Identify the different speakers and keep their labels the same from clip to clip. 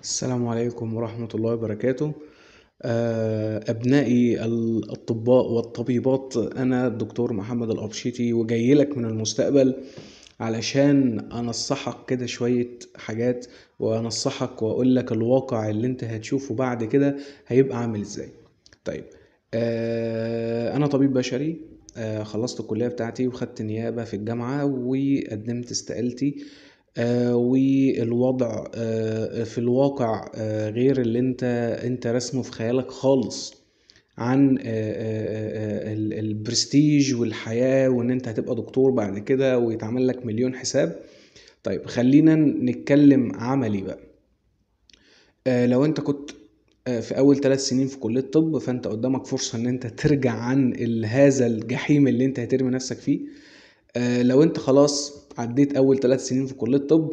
Speaker 1: السلام عليكم ورحمة الله وبركاته آه، أبنائي الأطباء والطبيبات أنا الدكتور محمد الأبشيتي وجاي لك من المستقبل علشان أنصحك كده شوية حاجات وأنصحك وأقول لك الواقع اللي أنت هتشوفه بعد كده هيبقى عامل إزاي طيب آه، أنا طبيب بشري آه، خلصت الكلية بتاعتي وخدت نيابة في الجامعة وقدمت استقالتي آه، والوضع آه، في الواقع آه، غير اللي انت انت رسمه في خيالك خالص عن آه، آه، آه، ال- البرستيج والحياة وان انت هتبقى دكتور بعد كده ويتعمل لك مليون حساب طيب خلينا نتكلم عملي بقى آه، لو انت كنت آه، في اول ثلاث سنين في كلية طب فانت قدامك فرصة ان انت ترجع عن ال- هذا الجحيم اللي انت هترمي نفسك فيه آه، لو انت خلاص عديت اول ثلاث سنين في كلية طب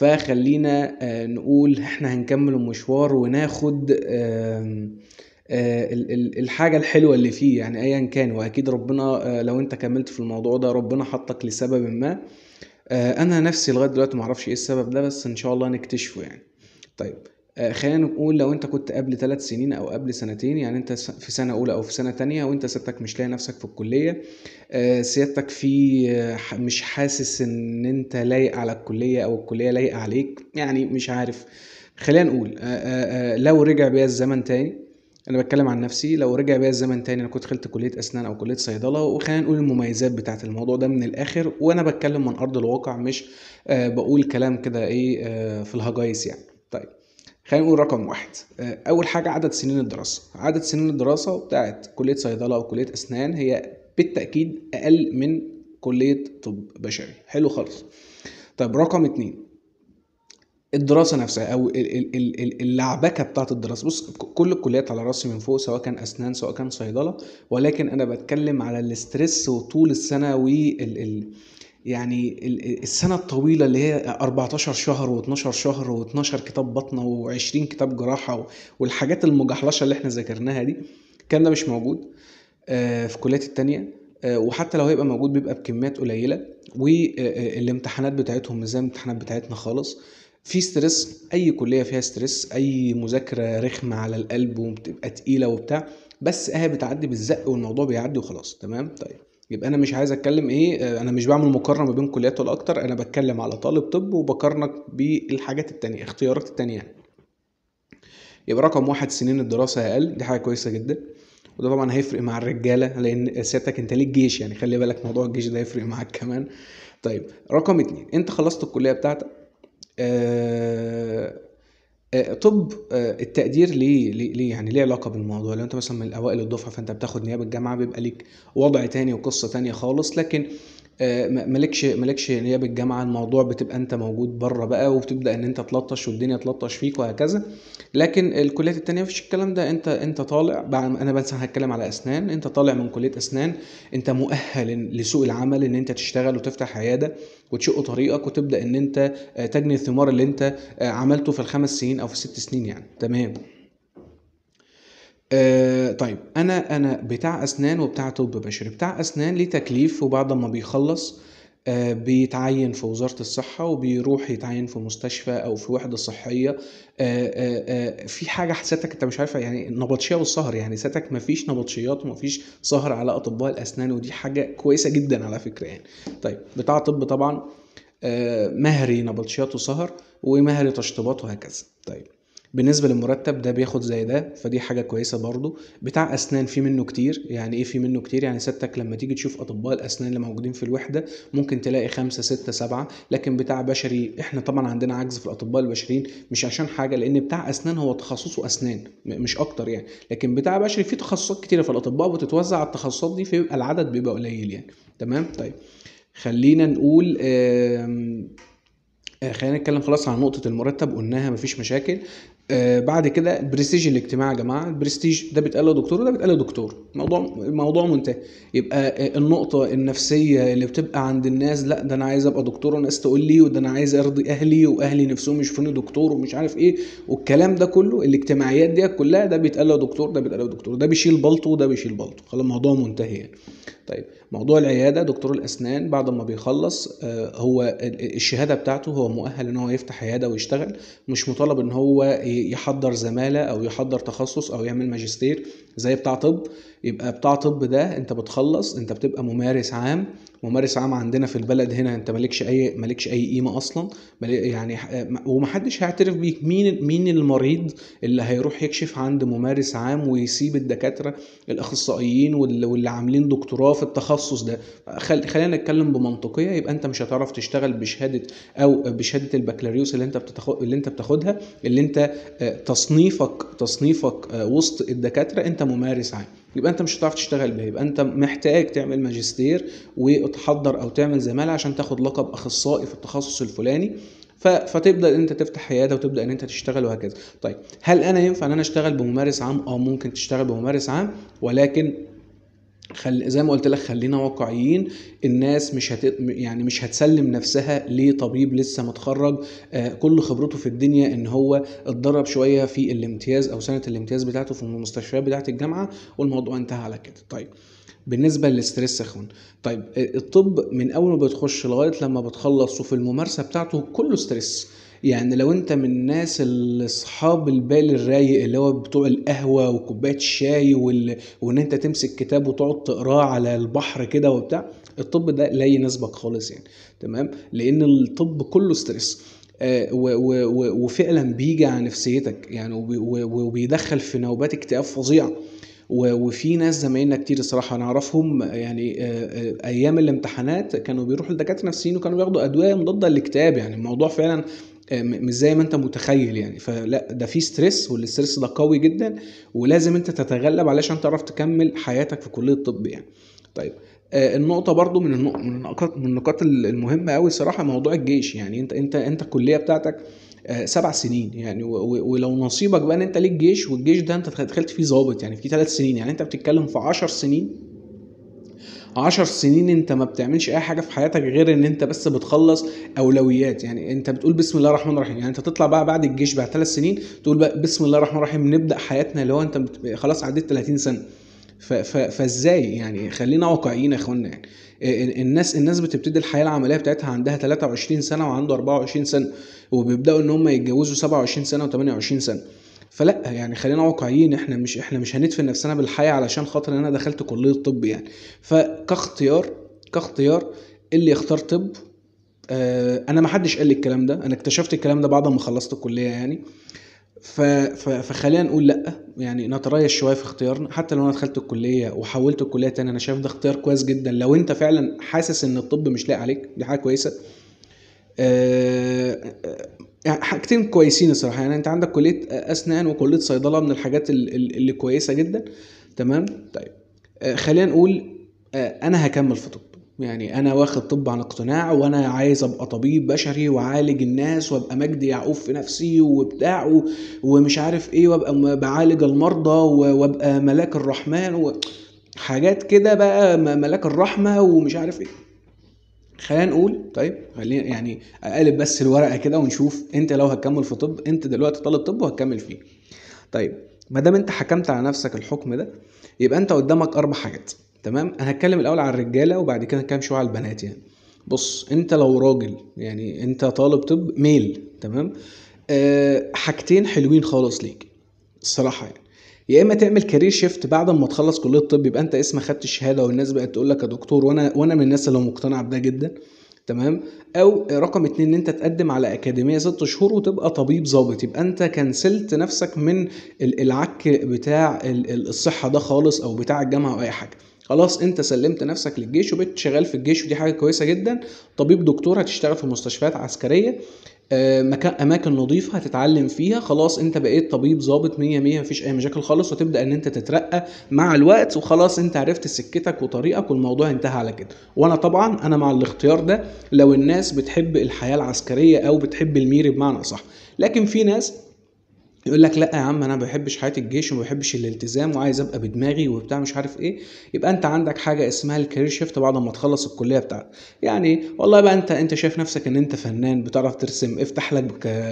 Speaker 1: فخلينا آه، نقول احنا هنكمل المشوار وناخد آم، آه، ال- ال- الحاجة الحلوة اللي فيه يعني ايا كان واكيد ربنا آه، لو انت كملت في الموضوع ده ربنا حطك لسبب ما آه، انا نفسي لغاية دلوقتي معرفش ايه السبب ده بس ان شاء الله نكتشفه يعني طيب آه، خلينا نقول لو انت كنت قبل ثلاث سنين او قبل سنتين يعني انت س- في سنة اولى او في سنة تانية وانت سيادتك مش لاقي نفسك في الكلية آه، سيادتك في آه، ح- مش حاسس ان انت لايق على الكلية او الكلية لايقة عليك يعني مش عارف خلينا نقول آه، آه، آه، لو رجع بيا الزمن تاني انا بتكلم عن نفسي لو رجع بيا الزمن تاني انا كنت دخلت كلية اسنان او كلية صيدلة وخلينا نقول المميزات بتاعت الموضوع ده من الاخر وانا بتكلم من ارض الواقع مش آه، بقول كلام كده ايه آه، في الهجايس يعني طيب خلينا نقول رقم واحد آه، أول حاجة عدد سنين الدراسة عدد سنين الدراسة بتاعت كلية صيدلة أو كلية أسنان هي بالتأكيد أقل من كلية طب بشري حلو خالص طيب رقم اتنين الدراسة نفسها أو ال- ال- ال- ال- اللعبكة بتاعت الدراسة بص ك- كل الكليات على راسي من فوق سواء كان أسنان سواء كان صيدلة ولكن أنا بتكلم على الاسترس وطول السنة وال ال يعني ال- السنة الطويلة اللي هي 14 شهر و12 شهر و12 كتاب بطنة و20 كتاب جراحة و- والحاجات المجحلشة اللي احنا ذاكرناها دي الكلام ده مش موجود آه، في الكليات التانية آه، وحتى لو هيبقى موجود بيبقى بكميات قليلة والامتحانات بتاعتهم مش زي الامتحانات بتاعتنا خالص في ستريس اي كلية فيها ستريس اي مذاكرة رخمة على القلب وبتبقى تقيلة وبتاع بس اهي بتعدي بالزق والموضوع بيعدي وخلاص تمام طيب يبقى انا مش عايز اتكلم ايه آه، انا مش بعمل مقارنة ما بين كليات ولا اكتر انا بتكلم على طالب طب وبقارنك بالحاجات التانية اختيارات التانية يعني يبقى رقم واحد سنين الدراسة أقل دي حاجة كويسة جدا وده طبعا هيفرق مع الرجالة لأن سيادتك أنت ليك جيش يعني خلي بالك موضوع الجيش ده هيفرق معاك كمان طيب رقم اتنين أنت خلصت الكلية بتاعتك آه آه، طب آه، التقدير ليه ليه ليه يعني ليه علاقة بالموضوع لو انت مثلا من اوائل الدفعة فانت بتاخد نيابة الجامعة بيبقى ليك وضع تاني وقصة تانية خالص لكن آه، ما- مالكش مالكش نيابة الجامعة الموضوع بتبقى انت موجود بره بقى وبتبدأ ان انت تلطش والدنيا تلطش فيك وهكذا لكن الكليات التانية مفيش الكلام ده انت انت طالع بعد انا بس هتكلم على اسنان انت طالع من كلية اسنان انت مؤهل لسوق العمل ان انت تشتغل وتفتح عيادة وتشق طريقك وتبدأ ان انت آه، تجني الثمار اللي انت آه، عملته في الخمس سنين او في الست سنين يعني تمام آه طيب انا انا بتاع اسنان وبتاع طب بشري بتاع اسنان ليه تكليف وبعد ما بيخلص آه بيتعين في وزارة الصحة وبيروح يتعين في مستشفى او في وحدة صحية آه آه آه في حاجة حسيتك انت مش عارفة يعني النبطشية والسهر يعني ساتك مفيش نبطشيات ومفيش سهر على اطباء الاسنان ودي حاجة كويسة جدا على فكرة يعني طيب بتاع طب طبعا آه، مهري نبطشيات وسهر ومهري تشطيبات وهكذا طيب بالنسبة للمرتب ده بياخد زي ده فدي حاجة كويسة برضو بتاع أسنان في منه كتير يعني إيه في منه كتير يعني سيادتك لما تيجي تشوف أطباء الأسنان اللي موجودين في الوحدة ممكن تلاقي خمسة ستة سبعة لكن بتاع بشري إحنا طبعا عندنا عجز في الأطباء البشريين مش عشان حاجة لأن بتاع أسنان هو تخصصه أسنان م- مش أكتر يعني لكن بتاع بشري في تخصصات كتيرة في الأطباء بتتوزع على التخصصات دي فيبقى العدد بيبقى قليل يعني تمام طيب خلينا نقول آم، آه، خلينا نتكلم خلاص عن نقطة المرتب قلناها مفيش مشاكل آه بعد كده البرستيج الاجتماعي يا جماعة البرستيج ده بيتقال له دكتور وده بيتقال له دكتور موضوع الموضوع منتهي يبقى آه، النقطة النفسية اللي بتبقى عند الناس لا ده انا عايز ابقى دكتور وناس تقول لي وده انا عايز ارضي اهلي واهلي نفسهم يشوفوني دكتور ومش عارف ايه والكلام ده كله الاجتماعيات دي كلها ده بيتقال له دكتور ده بيتقال له دكتور ده بيشيل بلطو وده بيشيل بلطو خلاص الموضوع منتهي يعني طيب موضوع العياده دكتور الاسنان بعد ما بيخلص آه، هو ال- الشهاده بتاعته هو مؤهل ان هو يفتح عياده ويشتغل مش مطالب ان هو ي- يحضر زماله او يحضر تخصص او يعمل ماجستير زي بتاع طب يبقى بتاع طب ده انت بتخلص انت بتبقى ممارس عام ممارس عام عندنا في البلد هنا انت مالكش اي مالكش اي قيمه اصلا يعني ومحدش هيعترف بيك مين مين المريض اللي هيروح يكشف عند ممارس عام ويسيب الدكاتره الاخصائيين واللي عاملين دكتوراه في التخصص ده خلينا نتكلم بمنطقيه يبقى انت مش هتعرف تشتغل بشهاده او بشهاده البكالوريوس اللي انت بتاخد اللي انت بتاخدها اللي انت تصنيفك تصنيفك وسط الدكاتره انت ممارس عام يبقى انت مش هتعرف تشتغل بيها يبقى انت محتاج تعمل ماجستير وتحضر او تعمل زماله عشان تاخد لقب اخصائي في التخصص الفلاني فتبدا ان انت تفتح عياده وتبدا ان انت تشتغل وهكذا طيب هل انا ينفع ان انا اشتغل بممارس عام اه ممكن تشتغل بممارس عام ولكن خل... زي ما قلت لك خلينا واقعيين الناس مش هت... يعني مش هتسلم نفسها لطبيب لسه متخرج آه كل خبرته في الدنيا ان هو اتدرب شويه في الامتياز او سنه الامتياز بتاعته في المستشفيات بتاعه الجامعه والموضوع انتهى على كده طيب بالنسبه للاستريس اخوان طيب الطب من اول ما بتخش لغايه لما بتخلص وفي الممارسه بتاعته كله ستريس يعني لو انت من الناس اصحاب البال الرايق اللي هو بتوع القهوه وكوبايه الشاي وال... وان انت تمسك كتاب وتقعد تقراه على البحر كده وبتاع الطب ده لا يناسبك خالص يعني تمام لان الطب كله ستريس آه و و و وفعلا بيجي على نفسيتك يعني وبيدخل في نوبات اكتئاب فظيعه وفي ناس زمايلنا كتير الصراحه نعرفهم يعني ايام الامتحانات كانوا بيروحوا لدكاتره نفسيين وكانوا بياخدوا ادويه مضاده للاكتئاب يعني الموضوع فعلا مش زي ما انت متخيل يعني فلا ده في ستريس والستريس ده قوي جدا ولازم انت تتغلب علشان تعرف تكمل حياتك في كليه الطب يعني طيب النقطه برضو من النقط من النقاط من النقاط المهمه قوي الصراحه موضوع الجيش يعني انت انت انت الكليه بتاعتك سبع سنين يعني ولو نصيبك بقى ان انت ليك جيش والجيش ده انت دخلت فيه ظابط يعني في ثلاث سنين يعني انت بتتكلم في 10 سنين عشر سنين انت ما بتعملش اي حاجه في حياتك غير ان انت بس بتخلص اولويات يعني انت بتقول بسم الله الرحمن الرحيم يعني انت تطلع بقى بعد الجيش بعد ثلاث سنين تقول بقى بسم الله الرحمن الرحيم نبدا حياتنا اللي هو انت خلاص عديت 30 سنه فازاي يعني خلينا واقعيين يا اخوانا يعني الناس الناس بتبتدي الحياه العمليه بتاعتها عندها 23 سنه وعنده 24 سنه وبيبداوا ان هم يتجوزوا 27 سنه و28 سنه فلا يعني خلينا واقعيين احنا مش احنا مش هندفن نفسنا بالحياه علشان خاطر ان انا دخلت كليه طب يعني فكاختيار كاختيار اللي يختار طب آه انا ما حدش قال لي الكلام ده انا اكتشفت الكلام ده بعد ما خلصت الكليه يعني ف... ف... فخلينا نقول لا يعني نتريث شويه في اختيارنا حتى لو انا دخلت الكليه وحولت الكليه تاني انا شايف ده اختيار كويس جدا لو انت فعلا حاسس ان الطب مش لاقي عليك دي حاجه كويسه آه... يعني حاجتين كويسين الصراحه يعني انت عندك كليه اسنان وكليه صيدله من الحاجات اللي كويسه جدا تمام طيب آه خلينا نقول آه انا هكمل في طب يعني انا واخد طب عن اقتناع وانا عايز ابقى طبيب بشري واعالج الناس وابقى مجدي يعقوب في نفسي وبتاع ومش عارف ايه وابقى بعالج المرضى وابقى ملاك الرحمن وحاجات كده بقى ملاك الرحمه ومش عارف ايه خلينا نقول طيب خلينا يعني اقلب بس الورقه كده ونشوف انت لو هتكمل في طب انت دلوقتي طالب طب وهتكمل فيه طيب ما دام انت حكمت على نفسك الحكم ده يبقى انت قدامك اربع حاجات تمام انا هتكلم الاول على الرجاله وبعد كده هنتكلم شويه على البنات يعني بص انت لو راجل يعني انت طالب طب ميل تمام أه حاجتين حلوين خالص ليك الصراحه يعني يا اما تعمل كارير شيفت بعد ما تخلص كليه الطب يبقى انت اسمك خدت الشهاده والناس بقت تقول لك يا دكتور وانا وانا من الناس اللي مقتنع بده جدا تمام او رقم اتنين ان انت تقدم على اكاديميه ست شهور وتبقى طبيب ظابط يبقى انت كنسلت نفسك من العك بتاع الصحه ده خالص او بتاع الجامعه او اي حاجه خلاص انت سلمت نفسك للجيش وبقيت شغال في الجيش ودي حاجه كويسه جدا طبيب دكتور هتشتغل في مستشفيات عسكريه مكان اماكن نظيفه هتتعلم فيها خلاص انت بقيت طبيب ظابط 100 100 مفيش اي مشاكل خالص وتبدا ان انت تترقى مع الوقت وخلاص انت عرفت سكتك وطريقك والموضوع انتهى على كده وانا طبعا انا مع الاختيار ده لو الناس بتحب الحياه العسكريه او بتحب الميري بمعنى اصح لكن في ناس يقول لك لا يا عم انا ما بحبش حياه الجيش وما بحبش الالتزام وعايز ابقى بدماغي وبتاع مش عارف ايه يبقى انت عندك حاجه اسمها الكارير شيفت بعد ما تخلص الكليه بتاعتك يعني والله بقى انت انت شايف نفسك ان انت فنان بتعرف ترسم افتح لك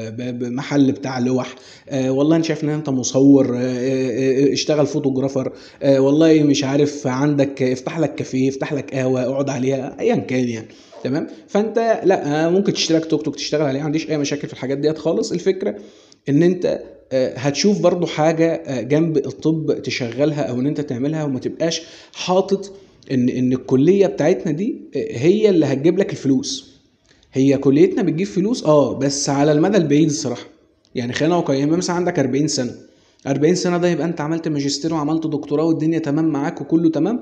Speaker 1: محل بتاع لوح آه والله انت شايف ان انت مصور آه آه اشتغل فوتوغرافر آه والله مش عارف عندك افتح لك كافيه افتح لك قهوه اقعد عليها ايا كان يعني تمام فانت لا ممكن تشترك توك توك تشتغل عليه ما عنديش اي مشاكل في الحاجات ديت خالص الفكره ان انت آه، هتشوف برضو حاجة آه، جنب الطب تشغلها او ان انت تعملها وما تبقاش حاطط ان ان الكلية بتاعتنا دي آه، هي اللي هتجيب لك الفلوس هي كليتنا بتجيب فلوس اه بس على المدى البعيد الصراحة يعني خلينا واقعيين مثلا عندك 40 سنة 40 سنة ده يبقى انت عملت ماجستير وعملت دكتوراه والدنيا تمام معاك وكله تمام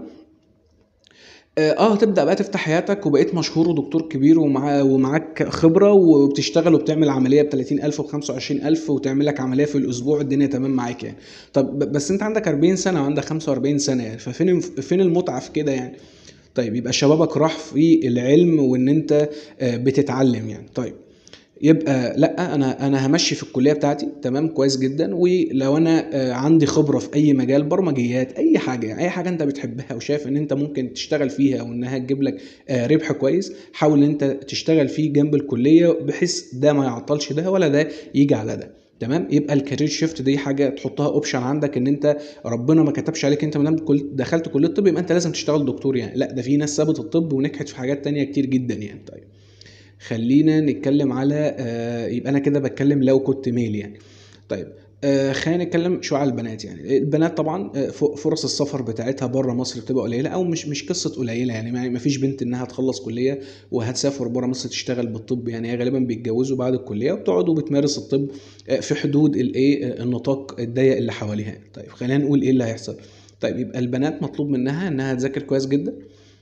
Speaker 1: اه آه، هتبدأ بقى تفتح حياتك وبقيت مشهور ودكتور كبير ومعا ومعاك خبرة وبتشتغل وبتعمل عملية ب 30000 و 25000 وتعمل لك عملية في الأسبوع الدنيا تمام معاك يعني طب ب- بس أنت عندك 40 سنة وعندك 45 سنة يعني ففين فين المتعة في كده يعني طيب يبقى شبابك راح في العلم وإن أنت آه، بتتعلم يعني طيب يبقى لا انا انا همشي في الكليه بتاعتي تمام كويس جدا ولو انا آه، عندي خبره في اي مجال برمجيات اي حاجه يعني اي حاجه انت بتحبها وشايف ان انت ممكن تشتغل فيها وانها تجيب لك آه، ربح كويس حاول ان انت تشتغل فيه جنب الكليه بحيث ده ما يعطلش ده ولا ده يجي على ده تمام يبقى الكارير شيفت دي حاجه تحطها اوبشن عندك ان انت ربنا ما كتبش عليك انت ما دام كل- دخلت كليه الطب يبقى انت لازم تشتغل دكتور يعني لا ده في ناس سابت الطب ونجحت في حاجات تانية كتير جدا يعني طيب خلينا نتكلم على آه، يبقى انا كده بتكلم لو كنت ميل يعني طيب آه، خلينا نتكلم شويه على البنات يعني البنات طبعا آه، ف- فرص السفر بتاعتها بره مصر بتبقى قليله او مش مش قصه قليله يعني ما ما فيش بنت انها تخلص كليه وهتسافر بره مصر تشتغل بالطب يعني هي غالبا بيتجوزوا بعد الكليه وبتقعد وبتمارس الطب آه، في حدود الايه آه، النطاق الضيق اللي حواليها طيب خلينا نقول ايه اللي هيحصل طيب يبقى البنات مطلوب منها انها تذاكر كويس جدا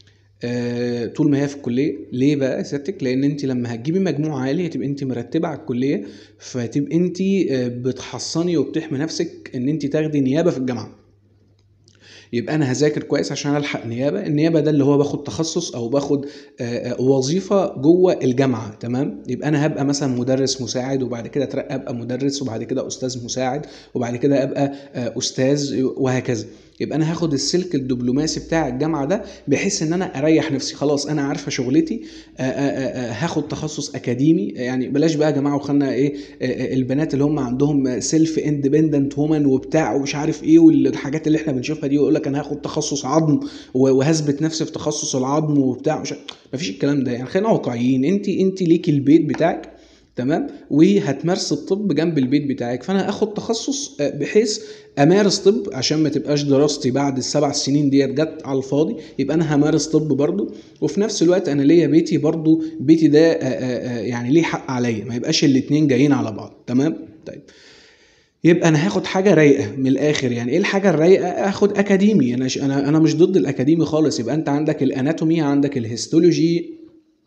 Speaker 1: آه، طول ما هي في الكليه ليه بقى يا سيادتك لان انت لما هتجيبي مجموع عالي هتبقى انت مرتبه على الكليه فتبقى انت آه، بتحصني وبتحمي نفسك ان انت تاخدي نيابه في الجامعه يبقى انا هذاكر كويس عشان الحق نيابه النيابه ده اللي هو باخد تخصص او باخد آه، آه، وظيفه جوه الجامعه تمام يبقى انا هبقى مثلا مدرس مساعد وبعد كده اترقى ابقى مدرس وبعد كده استاذ مساعد وبعد كده ابقى آه، استاذ وهكذا يبقى انا هاخد السلك الدبلوماسي بتاع الجامعه ده بحيث ان انا اريح نفسي خلاص انا عارفه شغلتي آه، آه، آه، آه، هاخد تخصص اكاديمي يعني بلاش بقى يا جماعه وخلنا ايه آه، آه، البنات اللي هم عندهم سيلف اندبندنت وومن وبتاع ومش عارف ايه والحاجات اللي احنا بنشوفها دي ويقول لك انا هاخد تخصص عظم و- وهثبت نفسي في تخصص العظم وبتاع مش مفيش الكلام ده يعني خلينا واقعيين انت انت ليكي البيت بتاعك تمام وهتمارس الطب جنب البيت بتاعك فانا اخد تخصص آه، بحيث امارس طب عشان ما تبقاش دراستي بعد السبع سنين ديت جت على الفاضي يبقى انا همارس طب برضو وفي نفس الوقت انا ليا بيتي برضو بيتي ده آه، آه، آه، يعني ليه حق عليا ما يبقاش الاتنين جايين على بعض تمام طيب يبقى انا هاخد حاجه رايقه من الاخر يعني ايه الحاجه الرايقه اخد اكاديمي انا ش- انا انا مش ضد الاكاديمي خالص يبقى انت عندك الاناتومي عندك الهيستولوجي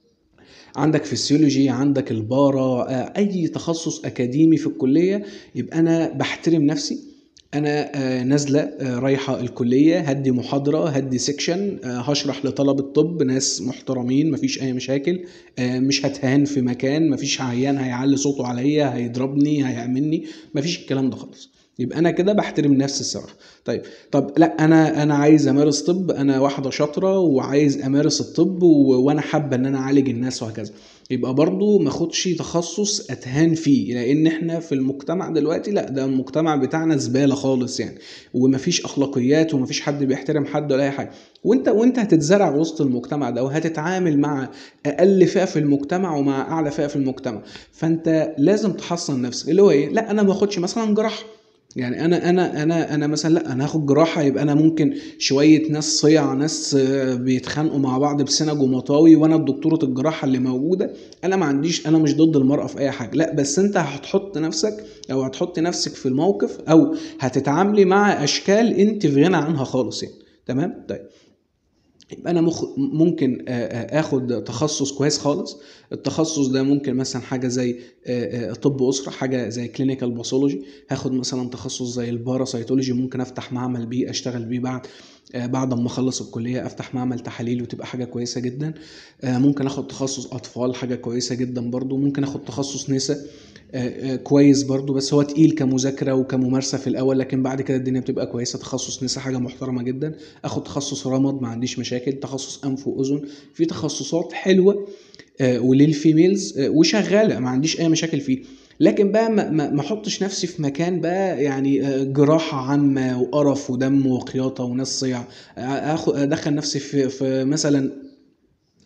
Speaker 1: عندك فسيولوجي عندك البارا آه، اي تخصص اكاديمي في الكليه يبقى انا بحترم نفسي انا آه، نازله آه، رايحه الكليه هدي محاضره هدي سيكشن آه، هشرح لطلبه طب ناس محترمين مفيش اي مشاكل آه، مش هتهان في مكان مفيش عيان هيعلي صوته عليا هيضربني هيعملني مفيش الكلام ده خالص يبقى انا كده بحترم نفسي الصراحه طيب طب لا انا انا عايز امارس طب انا واحده شاطره وعايز امارس الطب و... وانا حابه ان انا اعالج الناس وهكذا يبقى برضو ما اخدش تخصص اتهان فيه لان احنا في المجتمع دلوقتي لا ده المجتمع بتاعنا زباله خالص يعني ومفيش اخلاقيات ومفيش حد بيحترم حد ولا اي حاجه وانت وانت هتتزرع وسط المجتمع ده وهتتعامل مع اقل فئه في المجتمع ومع اعلى فئه في المجتمع فانت لازم تحصن نفسك اللي هو ايه لا انا ما اخدش مثلا جراحه يعني انا انا انا انا مثلا لا انا هاخد جراحه يبقى انا ممكن شويه ناس صيع ناس آه، بيتخانقوا مع بعض بسنج ومطاوي وانا دكتوره الجراحه اللي موجوده انا ما عنديش انا مش ضد المراه في اي حاجه لا بس انت هتحط نفسك او هتحط نفسك في الموقف او هتتعاملي مع اشكال انت في غنى عنها خالص يعني تمام طيب يبقى انا مخ... ممكن آه، آه، اخد تخصص كويس خالص التخصص ده ممكن مثلا حاجه زي آه، آه، طب اسره حاجه زي كلينيكال باثولوجي هاخد مثلا تخصص زي الباراسيتولوجي ممكن افتح معمل بيه اشتغل بيه بعد آه، بعد ما اخلص الكليه افتح معمل تحاليل وتبقى حاجه كويسه جدا آه، ممكن اخد تخصص اطفال حاجه كويسه جدا برضو ممكن اخد تخصص نساء آه، آه، كويس برضو بس هو تقيل كمذاكره وكممارسه في الاول لكن بعد كده الدنيا بتبقى كويسه تخصص نساء حاجه محترمه جدا اخد تخصص رمد ما عنديش مشاكل تخصص انف واذن في تخصصات حلوه آه، وللفيميلز آه، وشغاله ما عنديش اي مشاكل فيه لكن بقى ما ما ما احطش نفسي في مكان بقى يعني آه، جراحه عامه وقرف ودم وخياطه وناس صيع آه، اخد ادخل نفسي في في مثلا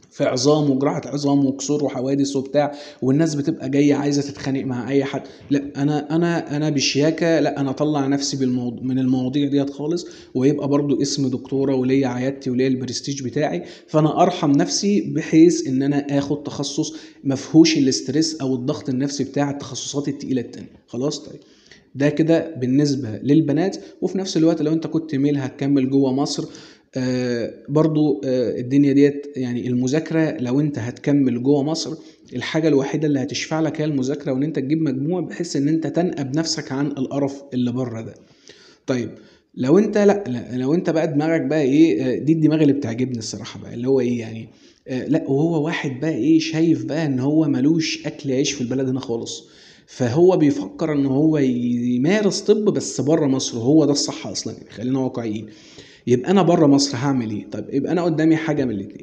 Speaker 1: في عظام وجراحه عظام وكسور وحوادث وبتاع والناس بتبقى جايه عايزه تتخانق مع اي حد لا انا انا انا بشياكه لا انا اطلع نفسي بالموضوع من المواضيع ديت خالص ويبقى برضو اسم دكتوره وليا عيادتي وليا البرستيج بتاعي فانا ارحم نفسي بحيث ان انا اخد تخصص ما فيهوش الاسترس او الضغط النفسي بتاع التخصصات التقيله التانية خلاص طيب ده كده بالنسبه للبنات وفي نفس الوقت لو انت كنت ميل هتكمل جوه مصر آه برضو آه الدنيا ديت يعني المذاكره لو انت هتكمل جوه مصر الحاجه الوحيده اللي هتشفع لك هي المذاكره وان انت تجيب مجموع بحيث ان انت تنقب نفسك عن القرف اللي بره ده طيب لو انت لا, لا لو انت بقى دماغك بقى ايه آه دي الدماغ اللي بتعجبني الصراحه بقى اللي هو ايه يعني آه لا وهو واحد بقى ايه شايف بقى ان هو ملوش اكل عيش في البلد هنا خالص فهو بيفكر ان هو يمارس طب بس بره مصر وهو ده الصح اصلا يعني خلينا واقعيين يبقى انا بره مصر هعمل ايه طيب يبقى انا قدامي حاجه من الاثنين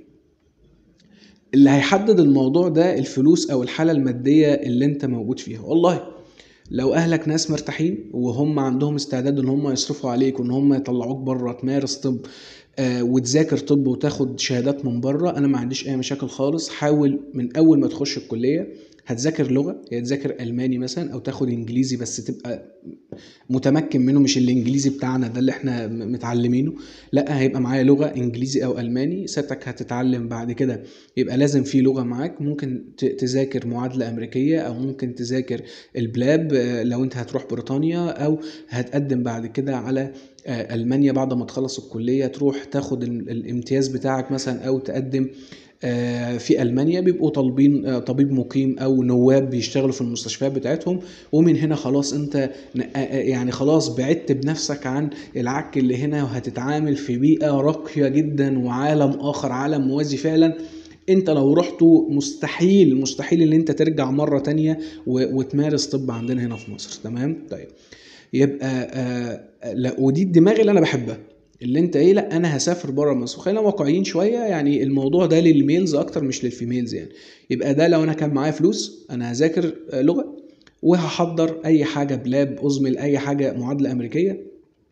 Speaker 1: اللي هيحدد الموضوع ده الفلوس او الحاله الماديه اللي انت موجود فيها والله لو اهلك ناس مرتاحين وهم عندهم استعداد ان هم يصرفوا عليك وان هم يطلعوك بره تمارس طب آه وتذاكر طب وتاخد شهادات من بره انا ما عنديش اي مشاكل خالص حاول من اول ما تخش الكليه هتذاكر لغه يا تذاكر الماني مثلا او تاخد انجليزي بس تبقى متمكن منه مش الانجليزي بتاعنا ده اللي احنا متعلمينه لا هيبقى معايا لغه انجليزي او الماني سيادتك هتتعلم بعد كده يبقى لازم في لغه معاك ممكن تذاكر معادله امريكيه او ممكن تذاكر البلاب لو انت هتروح بريطانيا او هتقدم بعد كده على المانيا بعد ما تخلص الكليه تروح تاخد الامتياز بتاعك مثلا او تقدم في المانيا بيبقوا طالبين طبيب مقيم او نواب بيشتغلوا في المستشفيات بتاعتهم ومن هنا خلاص انت يعني خلاص بعدت بنفسك عن العك اللي هنا وهتتعامل في بيئه راقيه جدا وعالم اخر عالم موازي فعلا انت لو رحتوا مستحيل مستحيل ان انت ترجع مره تانية وتمارس طب عندنا هنا في مصر تمام طيب يبقى آه لا ودي الدماغ اللي انا بحبها اللي انت ايه لا انا هسافر بره مصر خلينا واقعيين شويه يعني الموضوع ده للميلز اكتر مش للفيميلز يعني يبقى ده لو انا كان معايا فلوس انا هذاكر لغه وهحضر اي حاجه بلاب ازمل اي حاجه معادله امريكيه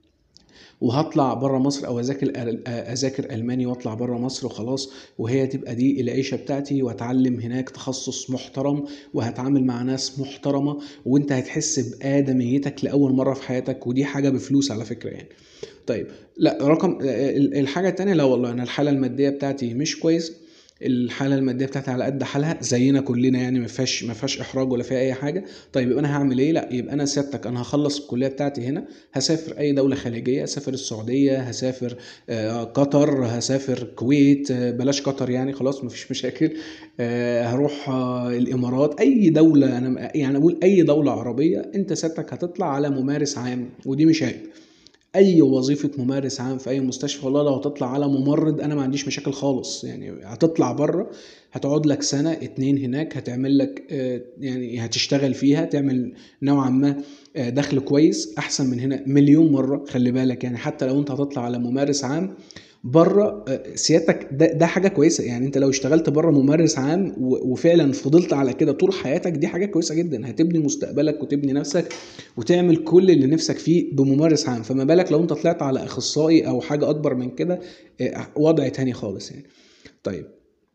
Speaker 1: وهطلع بره مصر او اذاكر اذاكر الماني واطلع بره مصر وخلاص وهي تبقى دي العيشه بتاعتي واتعلم هناك تخصص محترم وهتعامل مع ناس محترمه وانت هتحس بادميتك لاول مره في حياتك ودي حاجه بفلوس على فكره يعني طيب لا رقم الحاجه التانية لا والله انا الحاله الماديه بتاعتي مش كويس الحاله الماديه بتاعتي على قد حالها زينا كلنا يعني ما فيهاش ما فيهاش احراج ولا فيها اي حاجه طيب يبقى انا هعمل ايه لا يبقى انا سيادتك انا هخلص الكليه بتاعتي هنا هسافر اي دوله خليجيه هسافر السعوديه هسافر آه قطر هسافر الكويت آه بلاش قطر يعني خلاص ما فيش مشاكل آه هروح آه الامارات اي دوله انا يعني اقول اي دوله عربيه انت سيادتك هتطلع على ممارس عام ودي مش عيب اي وظيفه ممارس عام في اي مستشفى والله لو هتطلع على ممرض انا ما عنديش مشاكل خالص يعني هتطلع بره هتقعد لك سنه اتنين هناك هتعمل لك يعني هتشتغل فيها تعمل نوعا ما دخل كويس احسن من هنا مليون مره خلي بالك يعني حتى لو انت هتطلع على ممارس عام بره سيادتك ده, ده حاجه كويسه يعني انت لو اشتغلت بره ممارس عام وفعلا فضلت على كده طول حياتك دي حاجه كويسه جدا هتبني مستقبلك وتبني نفسك وتعمل كل اللي نفسك فيه بممارس عام فما بالك لو انت طلعت على اخصائي او حاجه اكبر من كده وضع تاني خالص يعني طيب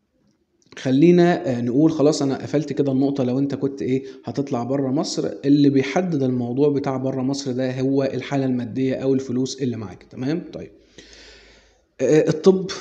Speaker 1: خلينا نقول خلاص انا قفلت كده النقطه لو انت كنت ايه هتطلع بره مصر اللي بيحدد الموضوع بتاع بره مصر ده هو الحاله الماديه او الفلوس اللي معاك تمام طيب الطب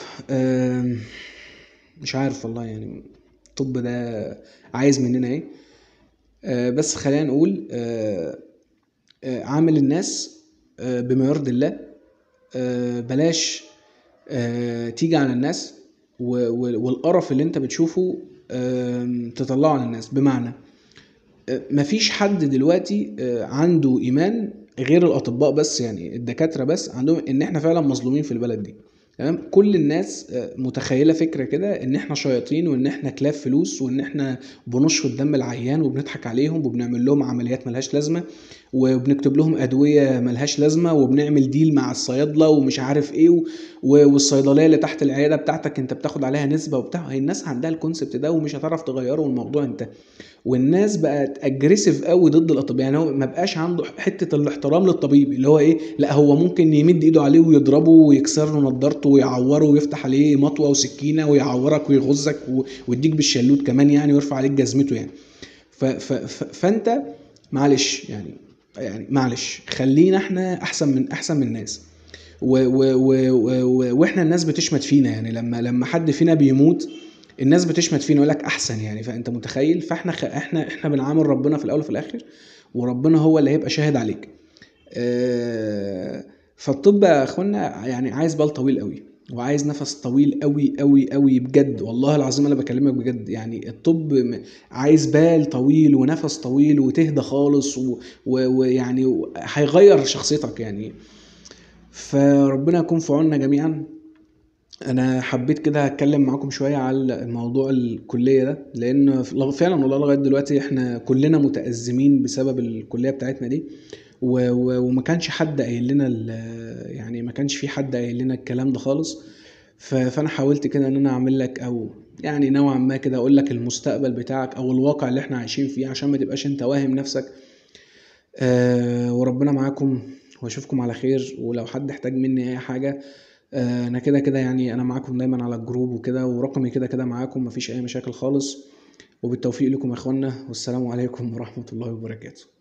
Speaker 1: مش عارف والله يعني الطب ده عايز مننا ايه بس خلينا نقول عامل الناس بما يرضي الله بلاش تيجي على الناس والقرف اللي انت بتشوفه تطلعه على الناس بمعنى مفيش حد دلوقتي عنده ايمان غير الاطباء بس يعني الدكاتره بس عندهم ان احنا فعلا مظلومين في البلد دي تمام كل الناس متخيله فكره كده ان احنا شياطين وان احنا كلاب فلوس وان احنا بنشفط دم العيان وبنضحك عليهم وبنعمل لهم عمليات ملهاش لازمه وبنكتب لهم ادويه ملهاش لازمه وبنعمل ديل مع الصيادله ومش عارف ايه والصيدليه اللي تحت العياده بتاعتك انت بتاخد عليها نسبه وبتاع هي الناس عندها الكونسبت ده ومش هتعرف تغيره والموضوع انتهى والناس بقت اجريسيف قوي ضد الاطباء يعني هو ما بقاش عنده حته الاحترام للطبيب اللي هو ايه لا هو ممكن يمد ايده عليه ويضربه ويكسر له نضارته يخبطه ويعوره ويفتح عليه مطوه وسكينه ويعورك ويغزك و- ويديك بالشلوت كمان يعني ويرفع عليك جزمته يعني ف ف ف فانت معلش يعني يعني معلش خلينا احنا احسن من احسن من الناس و و و و و واحنا الناس بتشمت فينا يعني لما لما حد فينا بيموت الناس بتشمت فينا يقول لك احسن يعني فانت متخيل فاحنا خ... احنا احنا بنعامل ربنا في الاول وفي الاخر وربنا هو اللي هيبقى شاهد عليك آه، فالطب يا اخوانا يعني عايز بال طويل قوي وعايز نفس طويل قوي قوي قوي بجد والله العظيم انا بكلمك بجد يعني الطب م- عايز بال طويل ونفس طويل وتهدى خالص و- و- ويعني و- هيغير شخصيتك يعني فربنا يكون في عوننا جميعا انا حبيت كده اتكلم معاكم شويه على موضوع الكليه ده لان فعلا والله لغايه دلوقتي احنا كلنا متازمين بسبب الكليه بتاعتنا دي و- و- وما كانش حد قايل لنا ال- يعني ما كانش في حد قايل لنا الكلام ده خالص ف- فانا حاولت كده ان انا اعمل لك او يعني نوعا ما كده اقول لك المستقبل بتاعك او الواقع اللي احنا عايشين فيه عشان ما تبقاش انت واهم نفسك آه وربنا معاكم واشوفكم على خير ولو حد احتاج مني اي حاجه آه انا كده كده يعني انا معاكم دايما على الجروب وكده ورقمي كده كده معاكم مفيش اي مشاكل خالص وبالتوفيق لكم يا اخوانا والسلام عليكم ورحمه الله وبركاته